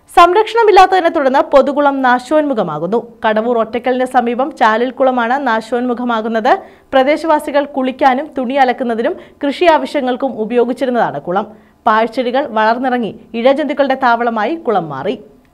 സംരക്ഷണമില്ലാത്തതിനെ തുടർന്ന് പൊതുകുളം നാശോന്മുഖമാകുന്നു കടവൂർ ഒറ്റക്കലിന് സമീപം ചാലിൽക്കുളമാണ് നാശോന്മുഖമാകുന്നത് പ്രദേശവാസികൾ കുളിക്കാനും തുണി അലക്കുന്നതിനും കൃഷി ആവശ്യങ്ങൾക്കും ഉപയോഗിച്ചിരുന്നതാണ് കുളം പാഴ്ചെടികൾ വളർന്നിറങ്ങി ഇഴജന്തുക്കളുടെ താവളമായി കുളം മാറി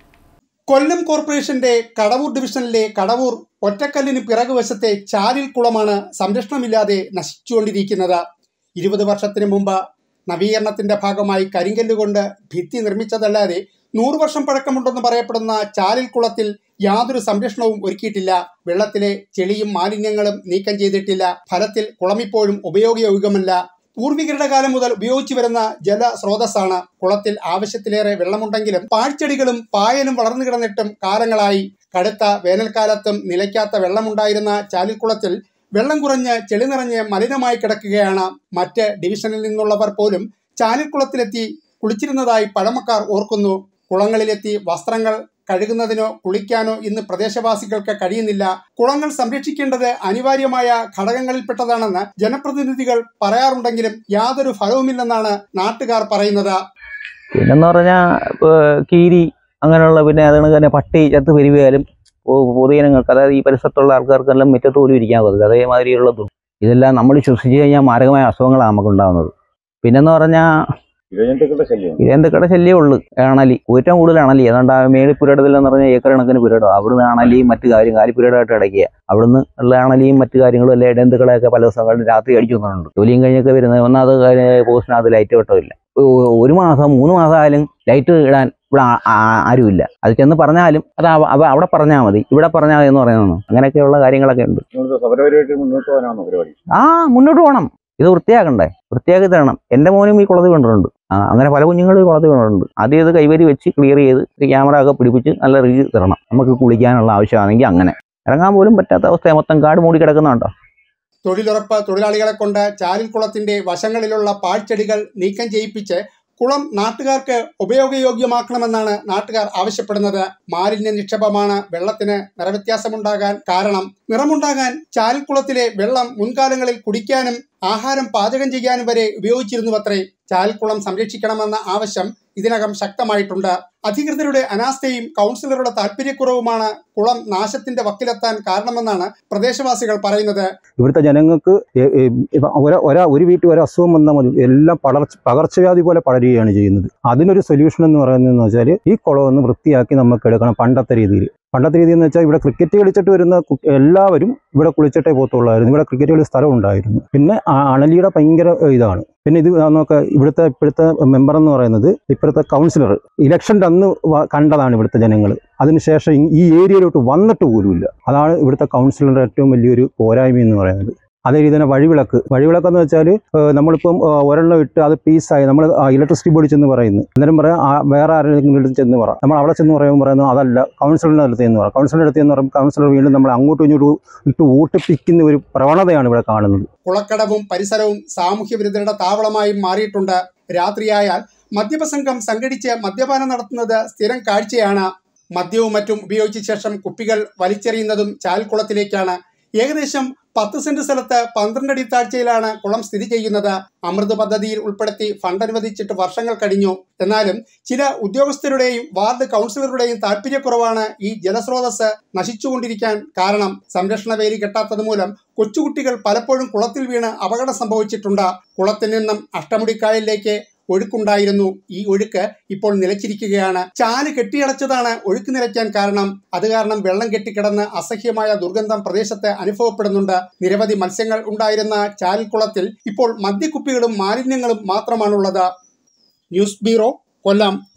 കൊല്ലം കോർപ്പറേഷന്റെ കടവൂർ ഡിവിഷനിലെ കടവൂർ ഒറ്റക്കല്ലിന് പിറകുവശത്തെ ചാലിൽ കുളമാണ് സംരക്ഷണമില്ലാതെ നശിച്ചുകൊണ്ടിരിക്കുന്നത് ഇരുപത് വർഷത്തിന് മുമ്പ് നവീകരണത്തിന്റെ ഭാഗമായി കരിങ്കല്ല് കൊണ്ട് ഭിത്തി നിർമ്മിച്ചതല്ലാതെ നൂറ് വർഷം പഴക്കമുണ്ടെന്ന് പറയപ്പെടുന്ന ചാലിൽ കുളത്തിൽ യാതൊരു സംരക്ഷണവും ഒരുക്കിയിട്ടില്ല വെള്ളത്തിലെ ചെളിയും മാലിന്യങ്ങളും നീക്കം ചെയ്തിട്ടില്ല ഫലത്തിൽ കുളമിപ്പോഴും ഉപയോഗയോഗ്യമല്ല പൂർവികരുടെ കാലം മുതൽ ഉപയോഗിച്ചു വരുന്ന ജലസ്രോതസ്സാണ് കുളത്തിൽ ആവശ്യത്തിലേറെ വെള്ളമുണ്ടെങ്കിലും പാഴ്ചെടികളും പായലും വളർന്നു കിടന്നിട്ടും കാലങ്ങളായി കടുത്ത വേനൽക്കാലത്തും നിലയ്ക്കാത്ത വെള്ളമുണ്ടായിരുന്ന ചാലിൽക്കുളത്തിൽ വെള്ളം കുറഞ്ഞ് ചെളി നിറഞ്ഞ് മലിനമായി കിടക്കുകയാണ് മറ്റ് ഡിവിഷനിൽ നിന്നുള്ളവർ പോലും ചാലിൽക്കുളത്തിലെത്തി കുളിച്ചിരുന്നതായി പഴമക്കാർ ഓർക്കുന്നു കുളങ്ങളിലെത്തി വസ്ത്രങ്ങൾ കഴുകുന്നതിനോ കുളിക്കാനോ ഇന്ന് പ്രദേശവാസികൾക്ക് കഴിയുന്നില്ല കുളങ്ങൾ സംരക്ഷിക്കേണ്ടത് അനിവാര്യമായ ഘടകങ്ങളിൽപ്പെട്ടതാണെന്ന് ജനപ്രതിനിധികൾ പറയാറുണ്ടെങ്കിലും യാതൊരു ഫലവുമില്ലെന്നാണ് നാട്ടുകാർ പറയുന്നത് പിന്നെന്ന് പറഞ്ഞാൽ കീരി അങ്ങനെയുള്ള പിന്നെ അതുകൊണ്ട് തന്നെ പട്ടി ചത്ത് പെരുവിയാലും പൊ- പൊതുജനങ്ങൾക്ക് അതായത് ഈ പരിസരത്തുള്ള ആൾക്കാർക്കെല്ലാം മുറ്റത്ത് പോലും ഇരിക്കാൻ പറ്റില്ല അതേമാതിരിയുള്ള ദുർ ഇതെല്ലാം നമ്മൾ ശ്വസിച്ച് കഴിഞ്ഞാൽ മാരകമായ അസുഖങ്ങളാണ് നമുക്ക് ഉണ്ടാകുന്നത് പിന്നെന്ന് പറഞ്ഞാൽ ഇഴജന്തുക്കളുടെ ശല്യം ഇരന്തുക്കളുടെ ശല്യമേ ഉള്ളു അണലി ഏറ്റവും കൂടുതൽ അണലി അതുകൊണ്ട് ആ മേളി പുരയിടത്തിലെന്ന് പറഞ്ഞാൽ ഏക്കർ കണക്കിന് പുരയിടം അവിടുന്ന് അണലിയും മറ്റു കാര്യം കാലിപ്പുരയിടമായിട്ട് ഇടയ്ക്കുക അവിടുന്ന് ഉള്ള അണലിയും മറ്റു കാര്യങ്ങളും എല്ലാം ഇടന്തുക്കളെയൊക്കെ പല ദിവസങ്ങളിലും രാത്രി അടിച്ചു വന്നിട്ടുണ്ട് ജോലിയും കഴിഞ്ഞൊക്കെ വരുന്നത് ഒന്നാമത് കാര്യം പോസ്റ്റിനകത്ത് ലൈറ്റ് വെട്ടമില്ല ഒ- ഒരു മാസം മൂന്ന് മാസം ആയാലും ലൈറ്റ് ഇടാൻ ഇവിടെ ആ- ആ- ആരുമില്ല അത് ചെന്ന് പറഞ്ഞാലും അത് അവ- അവ- അവിടെ പറഞ്ഞാൽ മതി ഇവിടെ പറഞ്ഞാൽ മതി എന്ന് പറയുന്നു അങ്ങനെയൊക്കെയുള്ള കാര്യങ്ങളൊക്കെ ഉണ്ട് നിങ്ങൾക്ക് സമരപരിപാടി മുന്നോട്ട് പോകാനാണോ പരിപാടി ആ മുന്നോട്ട് പോകണം ഇത് വൃത്തിയാക്കണ്ടേ വൃത്തിയാക്കി തരണം എൻ്റെ മോനും ഈ കുളത്തിൽ കൊണ്ടിട്ടുണ്ട് ആ, അങ്ങനെ പല കുഞ്ഞുങ്ങളും ഈ കുളത്തിൽ കൊണ്ടിട്ടുണ്ട് ആദ്യം ഇത് കൈവരി വെച്ച് ക്ലിയർ ചെയ്ത് ക്യാമറ ഒക്കെ പിടിപ്പിച്ച് നല്ല രീതി തരണം നമുക്ക് കുളിക്കാനുള്ള ആവശ്യമാണെങ്കിൽ അങ്ങനെ ഇറങ്ങാൻ പോലും പറ്റാത്ത അവസ്ഥ മൊത്തം കാട് മൂടി കിടക്കുന്നുണ്ടോ തൊഴിലുറപ്പ് തൊഴിലാളികളെ കൊണ്ട് ചാലിൽ കുളത്തിന്റെ വശങ്ങളിലുള്ള പാഴ്ചെടികൾ നീക്കം ചെയ്യിപ്പിച്ച് കുളം നാട്ടുകാർക്ക് ഉപയോഗയോഗ്യമാക്കണമെന്നാണ് നാട്ടുകാർ ആവശ്യപ്പെടുന്നത് മാലിന്യ നിക്ഷേപമാണ് വെള്ളത്തിന് നിറവ്യത്യാസമുണ്ടാകാൻ കാരണം നിറമുണ്ടാകാൻ ചാലിൽക്കുളത്തിലെ വെള്ളം മുൻകാലങ്ങളിൽ കുടിക്കാനും ആഹാരം പാചകം ചെയ്യാനും വരെ ഉപയോഗിച്ചിരുന്നുവത്രേ ചാലിൽക്കുളം സംരക്ഷിക്കണമെന്ന ആവശ്യം ഇതിനകം ശക്തമായിട്ടുണ്ട് അധികൃതരുടെ അനാസ്ഥയും കൗൺസിലറുടെ താല്പര്യക്കുറവുമാണ് കുളം നാശത്തിന്റെ വക്കിലെത്താൻ കാരണമെന്നാണ് പ്രദേശവാസികൾ പറയുന്നത് ഇവിടുത്തെ ജനങ്ങൾക്ക് എ- എ- ഇപ്പ ഒര- ഒരാ ഒരു വീട്ടിൽ ഒരു അസുഖം വന്നാൽ മതി എല്ലാം പടർച്ച പകർച്ചവ്യാധി പോലെ പടരുകയാണ് ചെയ്യുന്നത് അതിനൊരു സൊല്യൂഷൻ എന്ന് പറയുന്നതെന്ന് വെച്ചാൽ ഈ കുളം ഒന്ന് വൃത്തിയാക്കി നമുക്ക് എടുക്കണം പണ്ടത്തെ രീതിയിൽ പണ്ടത്തെ രീതി എന്ന് വെച്ചാൽ ഇവിടെ ക്രിക്കറ്റ് കളിച്ചിട്ട് വരുന്ന കു- എല്ലാവരും ഇവിടെ കുളിച്ചിട്ടേ പോത്തുള്ളായിരുന്നു ഇവിടെ ക്രിക്കറ്റ് കളി സ്ഥലം ഉണ്ടായിരുന്നു പിന്നെ ആ അണലിയുടെ ഭയങ്കര ഇതാണ് പിന്നെ ഇത് നമുക്ക് ഇവിടുത്തെ ഇപ്പോഴത്തെ മെമ്പർ എന്ന് പറയുന്നത് ഇപ്പോഴത്തെ കൗൺസിലർ ഇലക്ഷൻ്റെ അന്ന് വ- കണ്ടതാണ് ഇവിടുത്തെ ജനങ്ങൾ അതിനുശേഷം ഈ- ഈ ഏരിയയിലോട്ട് വന്നിട്ട് പോലുമില്ല അതാണ് ഇവിടുത്തെ കൗൺസിലറുടെ ഏറ്റവും വലിയൊരു പോരായ്മ എന്ന് പറയുന്നത് അതേ രീതി തന്നെ വഴിവിളക്ക് വഴിവിളക്ക് എന്ന് വെച്ചാൽ നമ്മളിപ്പം ആ, ഒരെണ്ണം ഇട്ട് അത് പീസായി നമ്മൾ ഇലക്ട്രിസിറ്റി ബോർഡ് ചെന്ന് പറയുന്നു അന്നേരം പറയാം ആ, വേറെ ആരെങ്കിലും അടുത്ത് ചെന്ന് പറ നമ്മൾ അവിടെ ചെന്ന് പറയുമ്പോൾ പറയുന്നു അതല്ല കൗൺസിലറിൻ്റെ അടുത്ത് എന്ന് പറ കൗൺസിലറിൻ്റെ അടുത്ത് എന്ന് പറയുമ്പോൾ കൗൺസിലർ വീണ്ടും നമ്മൾ അങ്ങോട്ടും ഇങ്ങോട്ടും ഇട്ട് ഊട്ടിപ്പിക്കുന്ന ഒരു പ്രവണതയാണ് ഇവിടെ കാണുന്നത് കുളക്കടവും പരിസരവും സാമൂഹ്യ വിരുദ്ധരുടെ താവളമായും മാറിയിട്ടുണ്ട് രാത്രിയായാൽ മദ്യപസംഘം സംഘടിച്ച് മദ്യപാനം നടത്തുന്നത് സ്ഥിരം കാഴ്ചയാണ് മദ്യവും മറ്റും ഉപയോഗിച്ച ശേഷം കുപ്പികൾ വലിച്ചെറിയുന്നതും ചാൽക്കുളത്തിലേക്കാണ് ഏകദേശം പത്ത് സെന്റ് സ്ഥലത്ത് പന്ത്രണ്ട് അടി താഴ്ചയിലാണ് കുളം സ്ഥിതി ചെയ്യുന്നത് അമൃത് പദ്ധതിയിൽ ഉൾപ്പെടുത്തി ഫണ്ട് അനുവദിച്ചിട്ട് വർഷങ്ങൾ കഴിഞ്ഞു എന്നാലും ചില ഉദ്യോഗസ്ഥരുടെയും വാർഡ് കൗൺസിലറുടെയും താല്പര്യക്കുറവാണ് ഈ ജലസ്രോതസ് നശിച്ചുകൊണ്ടിരിക്കാൻ കാരണം സംരക്ഷണ വേലി കെട്ടാത്തത് മൂലം കൊച്ചുകുട്ടികൾ പലപ്പോഴും കുളത്തിൽ വീണ് അപകടം സംഭവിച്ചിട്ടുണ്ട് കുളത്തിൽ നിന്നും അഷ്ടമുടിക്കായലിലേക്ക് ഒഴുക്കുണ്ടായിരുന്നു ഈ ഒഴുക്ക് ഇപ്പോൾ നിലച്ചിരിക്കുകയാണ് ചാല് കെട്ടിയടച്ചതാണ് ഒഴുക്ക് നിലയ്ക്കാൻ കാരണം അത് കാരണം വെള്ളം കെട്ടിക്കിടന്ന് അസഹ്യമായ ദുർഗന്ധം പ്രദേശത്ത് അനുഭവപ്പെടുന്നുണ്ട് നിരവധി മത്സ്യങ്ങൾ ഉണ്ടായിരുന്ന ചാലിക്കുളത്തിൽ ഇപ്പോൾ മദ്യക്കുപ്പികളും മാലിന്യങ്ങളും മാത്രമാണുള്ളത് ന്യൂസ് ബ്യൂറോ കൊല്ലം